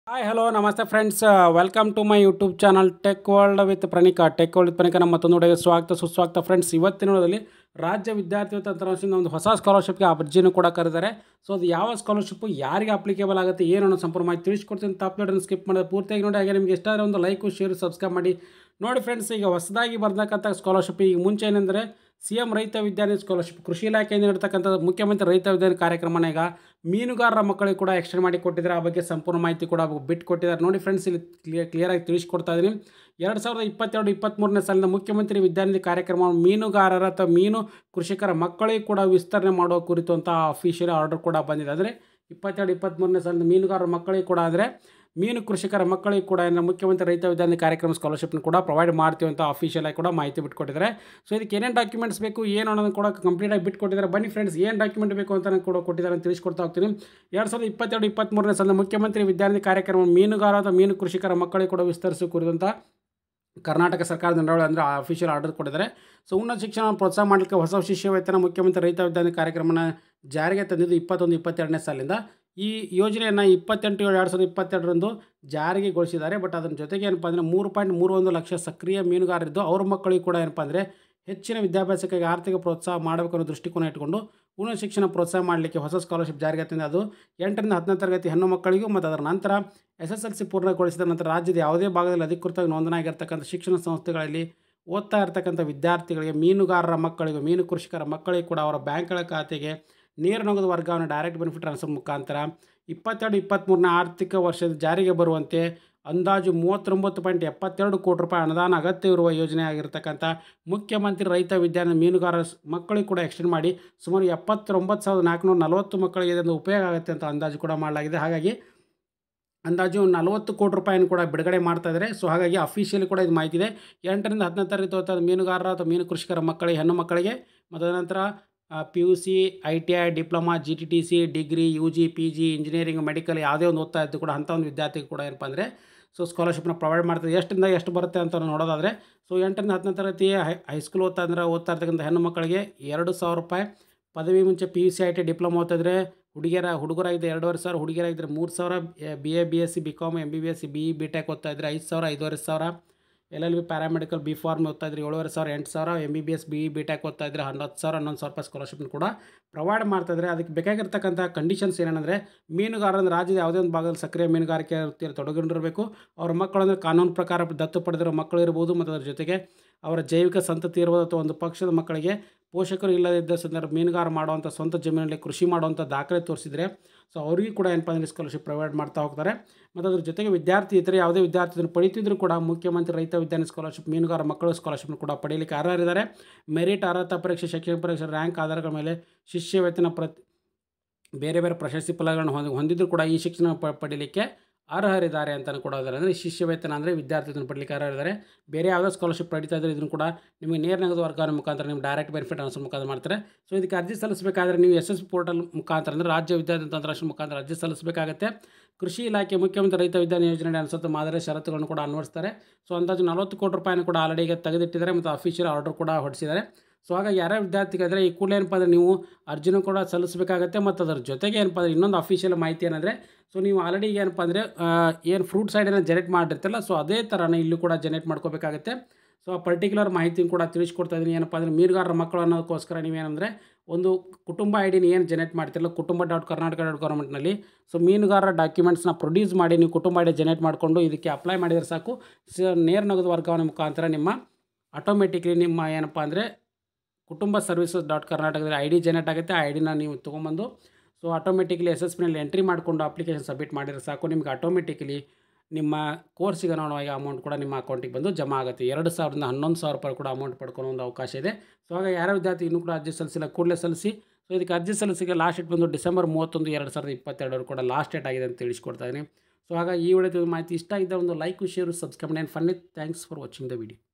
hi hello ನಮಸ್ತೆ friends welcome to my YouTube channel tech world with Praneeka tech world with Praneeka ನಮ್ಮ ಮತ್ತೊಂದು ವಿಡಿಯೋಗೆ ಸ್ವಾಗತ ಸುಸ್ವಾಗತ ಫ್ರೆಂಡ್ಸ್ ಇವತ್ತಿನ ವಿಡಿಯೋದಲ್ಲಿ ರಾಜ್ಯ ವಿದ್ಯಾರ್ಥಿ ತಂತ್ರಾಂಶದಿಂದ ಒಂದು ಹೊಸ ಸ್ಕಾಲರ್ಶಿಪ್ಗೆ ಅರ್ಜಿನೂ ಕೂಡ ಕರೆದಿದ್ದಾರೆ ಸೊ ಅದು ಯಾವ ಸ್ಕಾಲರ್ಶಿಪ್ಪು ಯಾರಿಗೆ ಅಪ್ಲಿಕೇಬಲ್ ಆಗುತ್ತೆ ಏನು ಅನ್ನೋ ಸಂಪೂರ್ಣ ಮಾಹಿತಿ ತಿಳಿಸ್ಕೊಡ್ತೀನಿ ತಪ್ಪು ಸ್ಕಿಪ್ ಮಾಡೋದು ಪೂರ್ತಿಯಾಗಿ ನೋಡಿ ಹಾಗೆ ನಿಮಗೆ ಇಷ್ಟ ಆದರೆ ಒಂದು ಲೈಕು ಶೇರ್ ಸಬ್ಸ್ಕ್ರೈಬ್ ಮಾಡಿ ನೋಡಿ ಫ್ರೆಂಡ್ಸ್ ಈಗ ಹೊಸದಾಗಿ ಬರ್ತಕ್ಕಂಥ ಸ್ಕಾಲರ್ಶಿಪ್ ಈಗ ಮುಂಚೆ ಏನಂದರೆ ಸಿ ಎಂ ರೈತ ವಿದ್ಯಾರ್ಥಿ ಸ್ಕಾಲರ್ಶಿಪ್ ಕೃಷಿ ಇಲಾಖೆಯಿಂದ ನೀಡ್ತಕ್ಕಂಥ ಮುಖ್ಯಮಂತ್ರಿ ರೈತ ವಿದ್ಯಾರ್ಥಿ ಕಾರ್ಯಕ್ರಮನ ಈಗ ಮೀನುಗಾರರ ಮಕ್ಕಳಿಗೆ ಕೂಡ ಎಕ್ಸ್ಟೆಂಡ್ ಮಾಡಿ ಕೊಟ್ಟಿದ್ದಾರೆ ಆ ಬಗ್ಗೆ ಸಂಪೂರ್ಣ ಮಾಹಿತಿ ಕೂಡ ಬಿಟ್ಟು ಕೊಟ್ಟಿದ್ದಾರೆ ನೋಡಿ ಫ್ರೆಂಡ್ಸ್ ಇಲ್ಲಿ ಕ್ಲಿಯರ್ ಕ್ಲಿಯರಾಗಿ ತಿಳಿಸ್ಕೊಡ್ತಾ ಇದ್ದೀನಿ ಎರಡು ಸಾವಿರದ ಇಪ್ಪತ್ತೆರಡು ಇಪ್ಪತ್ತ್ಮೂರನೇ ಸಾಲಿನ ಮುಖ್ಯಮಂತ್ರಿ ವಿದ್ಯಾನಿಧಿ ಕಾರ್ಯಕ್ರಮ ಮೀನುಗಾರರ ಅಥವಾ ಮೀನು ಕೃಷಿಕರ ಮಕ್ಕಳಿಗೆ ಕೂಡ ವಿಸ್ತರಣೆ ಮಾಡುವ ಕುರಿತು ಅಂತ ಅಫಿಷಿಯಲ್ ಆರ್ಡರ್ ಕೂಡ ಬಂದಿದೆ ಅಂದರೆ ಇಪ್ಪತ್ತೆರಡು ಇಪ್ಪತ್ತ್ಮೂರನೇ ಸಾಲಿನ ಮೀನುಗಾರರ ಮಕ್ಕಳಿಗೆ ಕೂಡ ಆದರೆ ಮೀನು ಕೃಷಿಕರ ಮಕ್ಕಳಿಗೆ ಕೂಡ ಏನು ಮುಖ್ಯಮಂತ್ರಿ ರೈತ ವಿದ್ಯಾರ್ಥಿ ಕಾರ್ಯಕ್ರಮ ಸ್ಕಾಲರ್ಶಿಪ್ನ ಕೂಡ ಪ್ರೊವೈಡ್ ಮಾಡ್ತೀವಿ ಅಂತ ಅಫಿಷಿಯಲ್ ಆಗಿ ಕೂಡ ಮಾಹಿತಿ ಬಿಟ್ಕೊಟ್ಟಿದ್ದಾರೆ ಸೊ ಇದಕ್ಕೆ ಏನೇನು ಡಾಕ್ಯುಮೆಂಟ್ಸ್ ಬೇಕು ಏನು ಅನ್ನೋದನ್ನು ಕೂಡ ಕಂಪ್ಲೀಟಾಗಿ ಬಿಟ್ಕೊಟ್ಟಿದ್ದಾರೆ ಬನ್ನಿ ಫ್ರೆಂಡ್ಸ್ ಏನು ಡಾಕ್ಯುಮೆಂಟ್ ಬೇಕು ಅಂತ ಕೂಡ ಕೊಟ್ಟಿದ್ದಾರೆ ಅಂತ ತಿಳಿಸ್ಕೊಡ್ತಾ ಹೋಗ್ತೀನಿ ಎರಡು ಸಾವಿರದ ಇಪ್ಪತ್ತೆರಡು ಇಪ್ಪತ್ತ್ಮೂರನೇ ಸಾಲಿನ ಮುಖ್ಯಮಂತ್ರಿ ವಿದ್ಯಾರ್ಥಿ ಕಾರ್ಯಕ್ರಮ ಮೀನುಗಾರ ಅಥವಾ ಮೀನು ಕೃಷಿಕರ ಮಕ್ಕಳಿಗೆ ಕೂಡ ವಿಸ್ತರಿಸುವ ಕುರಿತಂತ ಕರ್ನಾಟಕ ಸರ್ಕಾರದ ನಡವಳಿ ಅಂದರೆ ಅಫಿಷಿಯಲ್ ಆರ್ಡರ್ ಕೊಟ್ಟಿದ್ದಾರೆ ಸೊ ಉನ್ನತ ಶಿಕ್ಷಣ ಪ್ರೋತ್ಸಾಹ ಮಾಡಲಿಕ್ಕೆ ಹೊಸ ಶಿಷ್ಯ ವೇತನ ಮುಖ್ಯಮಂತ್ರಿ ರೈತ ವಿದ್ಯಾರ್ಥಿ ಕಾರ್ಯಕ್ರಮನ ಜಾರಿಗೆ ತಂದಿದ್ದು ಇಪ್ಪತ್ತೊಂದು ಇಪ್ಪತ್ತೆರಡನೇ ಸಾಲಿಂದ ಈ ಯೋಜನೆಯನ್ನು ಇಪ್ಪತ್ತೆಂಟು ಏಳು ಎರಡು ಸಾವಿರದ ಇಪ್ಪತ್ತೆರಡರಂದು ಜಾರಿಗೆಗೊಳಿಸಿದ್ದಾರೆ ಬಟ್ ಅದರ ಜೊತೆಗೆ ಏನಪ್ಪ ಅಂದರೆ ಮೂರು ಪಾಯಿಂಟ್ ಮೂರು ಒಂದು ಲಕ್ಷ ಸಕ್ರಿಯ ಮೀನುಗಾರರಿದ್ದು ಅವ್ರ ಮಕ್ಕಳಿಗೆ ಕೂಡ ಏನಪ್ಪ ಅಂದರೆ ಹೆಚ್ಚಿನ ವಿದ್ಯಾಭ್ಯಾಸಕ್ಕಾಗಿ ಆರ್ಥಿಕ ಪ್ರೋತ್ಸಾಹ ಮಾಡಬೇಕು ಅನ್ನೋ ದೃಷ್ಟಿಕೋನ ಇಟ್ಕೊಂಡು ಉನ್ನತ ಶಿಕ್ಷಣ ಪ್ರೋತ್ಸಾಹ ಮಾಡಲಿಕ್ಕೆ ಹೊಸ ಸ್ಕಾಲರ್ಶಿಪ್ ಜಾರಿಗೆ ತಂದಿದೆ ಅದು ಎಂಟರಿಂದ ಹತ್ತನೇ ತರಗತಿ ಹೆಣ್ಣು ಮಕ್ಕಳಿಗೂ ಮತ್ತು ಅದರ ನಂತರ ಎಸ್ ಎಸ್ ಎಲ್ ಸಿ ಪೂರ್ಣಗೊಳಿಸಿದ ನಂತರ ರಾಜ್ಯದ ಯಾವುದೇ ಭಾಗದಲ್ಲಿ ಅಧಿಕೃತವಾಗಿ ನೋಂದಣಾಗಿರ್ತಕ್ಕಂಥ ಶಿಕ್ಷಣ ಸಂಸ್ಥೆಗಳಲ್ಲಿ ಓದ್ತಾ ಇರ್ತಕ್ಕಂಥ ವಿದ್ಯಾರ್ಥಿಗಳಿಗೆ ಮೀನುಗಾರರ ಮಕ್ಕಳಿಗೂ ಮೀನು ಕೃಷಿಕರ ಮಕ್ಕಳಿಗೆ ಕೂಡ ಅವರ ಬ್ಯಾಂಕ್ಗಳ ಖಾತೆಗೆ ನೇರ ನಗದು ವರ್ಗಾವಣೆ ಡೈರೆಕ್ಟ್ ಬೆನಿಫಿಟ್ ಟ್ರಾನ್ಸ್ಫರ್ ಮುಖಾಂತರ ಇಪ್ಪತ್ತೆರಡು ಇಪ್ಪತ್ತ್ಮೂರನೇ ಆರ್ಥಿಕ ವರ್ಷದ ಜಾರಿಗೆ ಬರುವಂತೆ ಅಂದಾಜು ಮೂವತ್ತೊಂಬತ್ತು ಪಾಯಿಂಟ್ ಎಪ್ಪತ್ತೆರಡು ಕೋಟಿ ರೂಪಾಯಿ ಅನುದಾನ ಅಗತ್ಯವಿರುವ ಯೋಜನೆ ಆಗಿರ್ತಕ್ಕಂಥ ಮುಖ್ಯಮಂತ್ರಿ ರೈತ ವಿದ್ಯಾರ್ಥಿ ಮೀನುಗಾರ ಮಕ್ಕಳಿಗೆ ಕೂಡ ಎಕ್ಸ್ಟೆಂಡ್ ಮಾಡಿ ಸುಮಾರು ಎಪ್ಪತ್ತೊಂಬತ್ತು ಸಾವಿರದ ನಾಲ್ಕುನೂರ ನಲವತ್ತು ಮಕ್ಕಳಿಗೆ ಇದೊಂದು ಉಪಯೋಗ ಆಗುತ್ತೆ ಅಂತ ಅಂದಾಜು ಕೂಡ ಮಾಡಲಾಗಿದೆ ಹಾಗಾಗಿ ಅಂದಾಜು ನಲವತ್ತು ಕೋಟಿ ರೂಪಾಯಿನ ಕೂಡ ಬಿಡುಗಡೆ ಮಾಡ್ತಾ ಇದ್ದಾರೆ ಸೊ ಹಾಗಾಗಿ ಅಫಿಷಿಯಲಿ ಕೂಡ ಇದು ಮಾಹಿತಿ ಇದೆ ಎಂಟರಿಂದ ಹತ್ತನೇ ತರಗತಿ ಓದ್ತಾ ಮೀನುಗಾರರ ಅಥವಾ ಮೀನು ಕೃಷಿಕರ ಮಕ್ಕಳಿಗೆ ಹೆಣ್ಣು ಮಕ್ಕಳಿಗೆ ಮತ್ತು ನಂತರ P U C I T I diploma G T T C degree U G P G engineering medical ಯಾವುದೇ ಒಂದು ಓದ್ತಾ ಇದ್ದು ಕೂಡ ಅಂಥ ಒಂದು ವಿದ್ಯಾರ್ಥಿಗೆ ಕೂಡ ಏನಪ್ಪ ಅಂದರೆ ಸೊ ಸ್ಕಾಲರ್ಶಿಪ್ನ ಪ್ರೊವೈಡ್ ಮಾಡ್ತಾರೆ ಎಷ್ಟರಿಂದ ಎಷ್ಟು ಬರುತ್ತೆ ಅಂತ ನೋಡೋದಾದರೆ ಸೊ ಎಂಟರಿಂದ ಹತ್ತನೇ ತರಗತಿ ಹೈ ಹೈಸ್ಕೂಲ್ ಓದ್ತಾ ಅಂದ್ರೆ ಓದ್ತಾ ಇರ್ತಕ್ಕಂಥ ಹೆಣ್ಣು ಮಕ್ಕಳಿಗೆ ಎರಡು ಸಾವಿರ ರೂಪಾಯಿ ಪದವಿ ಮುಂಚೆ P U C I T ಡಿಪ್ಲೊಮಾ ಓದ್ತಿದ್ರೆ ಹುಡುಗಿಯರ ಹುಡುಗರಾಗಿದ್ದರೆ ಎರಡೂವರೆ ಸಾವಿರ ಹುಡುಗಿಯರಾಗಿದ್ದರೆ ಮೂರು ಸಾವಿರ B A B S C B com M B B S C B E B tech ಓದ್ತಾ ಇದ್ದರೆ ಐದು ಸಾವಿರ ಐದುವರೆ ಸಾವಿರ L L B paramedical B pharm ಓದ್ತಾ ಇದ್ರೆ ಏಳುವರೆ ಸಾವಿರ ಎಂಟು ಸಾವಿರ M B B S B E B tech ಓದ್ತಾ ಇದ್ರೆ ಹನ್ನೊಂದು ಸಾವಿರ ಹನ್ನೊಂದು ಸಾವಿರ ರೂಪಾಯಿ ಸ್ಕಾಲರ್ಶಿಪ್ನ ಕೂಡ ಪ್ರೊವೈಡ್ ಮಾಡ್ತಾಯಿದ್ರೆ ಅದಕ್ಕೆ ಬೇಕಾಗಿರ್ತಕ್ಕಂಥ ಕಂಡೀಷನ್ಸ್ ಏನಂದರೆ ಮೀನುಗಾರರ ರಾಜ್ಯದ ಯಾವುದೇ ಒಂದು ಭಾಗದಲ್ಲಿ ಸಕ್ರಿಯ ಮೀನುಗಾರಿಕೆ ವೃತ್ತಿಯಲ್ಲಿ ತೊಡಗಿರಬೇಕು ಅವ್ರ ಮಕ್ಕಳಂದ್ರೆ ಕಾನೂನು ಪ್ರಕಾರ ದತ್ತು ಪಡೆದಿರೋ ಮಕ್ಕಳು ಇರ್ಬೋದು ಮತ್ತು ಅದ್ರ ಜೊತೆಗೆ ಅವರ ಜೈವಿಕ ಸಂತತಿ ಇರ್ಬೋದು ಅಥವಾ ಒಂದು ಪಕ್ಷದ ಮಕ್ಕಳಿಗೆ ಪೋಷಕರು ಇಲ್ಲದಿದ್ದ ಸಂದರ್ಭ ಮೀನುಗಾರ ಮಾಡುವಂಥ ಸ್ವಂತ ಜಮೀನಲ್ಲಿ ಕೃಷಿ ಮಾಡುವಂಥ ದಾಖಲೆ ತೋರಿಸಿದರೆ ಸೊ ಅವರಿಗೂ ಕೂಡ ಏನಪ್ಪ ಅಂದರೆ ಸ್ಕಾಲರ್ಶಿಪ್ ಪ್ರೊವೈಡ್ ಮಾಡ್ತಾ ಹೋಗ್ತಾರೆ ಮತ್ತು ಅದ್ರ ಜೊತೆಗೆ ವಿದ್ಯಾರ್ಥಿ ಇತರೆ ಯಾವುದೇ ವಿದ್ಯಾರ್ಥಿ ಇದನ್ನು ಪಡಿತಿದ್ರು ಕೂಡ ಮುಖ್ಯಮಂತ್ರಿ ರೈತ ವಿದ್ಯಾರ್ಥಿ ಸ್ಕಾಲರ್ಶಿಪ್ ಮೀನುಗಾರ ಮಕ್ಕಳು ಸ್ಕಾಲರ್ಶಿಪ್ನ ಕೂಡ ಪಡೆಯಲಿಕ್ಕೆ ಅರ್ಹರಿದ್ದಾರೆ ಮೆರಿಟ್ ಅರ್ಹತಾ ಪರೀಕ್ಷೆ ಶೈಕ್ಷಣಿಕ ಪರೀಕ್ಷೆ ರ್ಯಾಂಕ್ ಆಧಾರಗಳ ಮೇಲೆ ಶಿಷ್ಯ ವೇತನ ಪ್ರತಿ ಬೇರೆ ಬೇರೆ ಪ್ರಶಸ್ತಿ ಫಲಗಳನ್ನು ಹೊಂದಿ ಹೊಂದಿದ್ರು ಕೂಡ ಈ ಶಿಕ್ಷಣ ಪ ಪಡೀಲಿಕ್ಕೆ ಅರ್ಹರಿದ್ದಾರೆ ಅಂತಲೂ ಕೂಡ ಇದ್ದಾರೆ ಅಂದರೆ ಶಿಷ್ಯ ವೇತನ ಅಂದರೆ ವಿದ್ಯಾರ್ಥಿ ಇದನ್ನು ಪಡಲಿಕ್ಕೆ ಅರ್ಹರಿದ್ದಾರೆ ಬೇರೆ ಯಾವುದೋ ಸ್ಕಾಲರ್ಶಿಪ್ ಪಡಿತಾ ಇದ್ದರೆ ಇದನ್ನು ಕೂಡ ನಿಮಗೆ ನೇರ ನಗದು ವರ್ಗಾವಣೆ ಮುಖಾಂತರ ನಿಮ್ಮ ಡೈರೆಕ್ಟ್ ಬೆನಿಫಿಟ್ ಅನ್ಸೋ ಮುಖಾಂತರ ಮಾಡ್ತಾರೆ ಸೊ ಇದಕ್ಕೆ ಅರ್ಜಿ ಸಲ್ಲಿಸಬೇಕಾದ್ರೆ ನೀವು ಎಸ್ ಎಸ್ ಪೋರ್ಟಲ್ ಮುಖಾಂತರ ಅಂದರೆ ರಾಜ್ಯ ವಿದ್ಯಾರ್ಥಿ ತಂತ್ರಾಂಶ ಮುಖಾಂತರ ಅರ್ಜಿ ಸಲ್ಲಿಸಬೇಕಾಗುತ್ತೆ ಕೃಷಿ ಇಲಾಖೆ ಮುಖ್ಯಮಂತ್ರಿ ರೈತ ವಿದ್ಯಾರ್ಥಿ ಯೋಜನೆ ಅನುಸರಿತ ಮಾದರಿ ಷರತ್ತುಗಳನ್ನು ಕೂಡ ಅನ್ವಯಿಸ್ತಾರೆ ಸೊ ಅಂದಾಜು ನಲವತ್ತು ಕೋಟಿ ರೂಪಾಯಿನ ಕೂಡ ಆಲ್ರೆಡಿ ಈಗ ತೆಗೆದಿಟ್ಟಿದ್ದಾರೆ ಮತ್ತು ಅಫಿಷಿಯಲ್ ಆರ್ಡರ್ ಕೂಡ ಹೊಡಿಸಿದ್ದಾರೆ ಸೊ ಹಾಗಾಗಿ ಯಾರ್ಯಾವ ವಿದ್ಯಾರ್ಥಿಗಾದರೆ ಈ ಕೂಡಲೇ ಏನಪ್ಪ ಅಂದರೆ ನೀವು ಅರ್ಜಿನೂ ಕೂಡ ಸಲ್ಲಿಸಬೇಕಾಗತ್ತೆ ಮತ್ತು ಅದರ ಜೊತೆಗೆ ಏನಪ್ಪ ಅಂದರೆ ಇನ್ನೊಂದು ಅಫಿಷಿಯಲ್ ಮಾಹಿತಿ ಏನಂದರೆ ಸೊ ನೀವು ಆಲ್ರೆಡಿ ಏನಪ್ಪ ಅಂದರೆ ಏನು ಫ್ರೂಟ್ ಸೈಡನ್ನು ಜನರೇಟ್ ಮಾಡಿರ್ತಿಲ್ಲ ಸೊ ಅದೇ ಥರನೇ ಇಲ್ಲೂ ಕೂಡ ಜನರೇಟ್ ಮಾಡ್ಕೋಬೇಕಾಗತ್ತೆ ಸೊ ಆ ಪರ್ಟಿಕ್ಯುಲರ್ ಮಾಹಿತಿನ ಕೂಡ ತಿಳಿಸ್ಕೊಡ್ತಾ ಇದ್ದೀನಿ ಏನಪ್ಪ ಅಂದರೆ ಮೀನುಗಾರರ ಮಕ್ಕಳು ಅನ್ನೋದಕ್ಕೋಸ್ಕರ ನೀವೇನಂದರೆ ಒಂದು ಕುಟುಂಬ ಐ ಡಿನ ಏನು ಜನರೇಟ್ ಮಾಡ್ತಿರಲ್ಲ ಕುಟುಂಬ ಡಾಟ್ ಕರ್ನಾಟಕ ಡಾಟ್ ಗೌರ್ಮೆಂಟ್ನಲ್ಲಿ ಸೊ ಮೀನುಗಾರರ ಡಾಕ್ಯುಮೆಂಟ್ಸ್ನ ಪ್ರೊಡ್ಯೂಸ್ ಮಾಡಿ ನೀವು ಕುಟುಂಬ ಐ ಡಿ ಜನರೇಟ್ ಮಾಡಿಕೊಂಡು ಇದಕ್ಕೆ ಅಪ್ಲೈ ಮಾಡಿದರೆ ಸಾಕು ಸ ನೇರ ನಗದು ವರ್ಗಾವಣೆ ಮುಖಾಂತರ ನಿಮ್ಮ ಆಟೋಮೆಟಿಕ್ಲಿ ನಿಮ್ಮ ಏನಪ್ಪ ಅಂದರೆ ಕುಟುಂಬ ಸರ್ವಿಸಸ್ ಡಾಟ್ ಕರ್ನಾಟಕದಲ್ಲಿ ಐ ಡಿ ಜನರೇಟ್ ಆಗುತ್ತೆ ಆ ಐ ಡಿನ ನೀವು ತೊಗೊಂಬಂದು ಸೊ ಆಟೋಮೆಟಿಕ್ಲಿ ಎಸ್ ಎಸ್ ಪಿನಲ್ಲಿ ಎಂಟ್ರಿ ಮಾಡಿಕೊಂಡು ಅಪ್ಲಿಕೇಶನ್ ಸಬ್ಮಿಟ್ ಮಾಡಿದ್ರೆ ಸಾಕು ನಿಮ್ಗೆ ಆಟೋಮೆಟಿಕಲಿ ನಿಮ್ಮ ಕೋರ್ಸಿಗೆ ನೋಡುವಾಗ ಅಮೌಂಟ್ ಕೂಡ ನಿಮ್ಮ ಅಕೌಂಟಿಗೆ ಬಂದು ಜಮಾ ಆಗುತ್ತೆ ಎರಡು ಸಾವಿರದಿಂದ ಹನ್ನೊಂದು ಸಾವಿರ ರೂಪಾಯಿ ಕೂಡ ಅಮೌಂಟ್ ಪಡ್ಕೊಳ್ಳೋ ಒಂದು ಅವಕಾಶ ಇದೆ ಸೊ ಹಾಗಾಗಿ ಯಾರೋ ವಿದ್ಯಾರ್ಥಿ ಇನ್ನೂ ಕೂಡ ಅರ್ಜಿ ಸಲ್ಲಿಸಿಲ್ಲ ಕೂಡಲೇ ಸಲ್ಲಿಸಿ ಸೊ ಇದಕ್ಕೆ ಅರ್ಜಿ ಸಲ್ಲಿಸಿಗೆ ಲಾಸ್ಟ್ ಡೇಟ್ ಬಂದು ಡಿಸೆಂಬರ್ ಮೂವತ್ತೊಂದು ಎರಡು ಸಾವಿರದ ಇಪ್ಪತ್ತೆರಡರು ಕೂಡ ಲಾಸ್ಟ್ ಡೇಟ್ ಆಗಿದೆ ಅಂತ ತಿಳಿಸ್ಕೊಡ್ತಾ ಇದ್ದೀನಿ ಸೊ ಹಾಗಾಗಿ ಈ ವಿಡಿಯೋ ಮಾಹಿತಿ ಇಷ್ಟ ಆಗಿದ್ದರೆ ಒಂದು like share subscribe and funny thanks for watching the video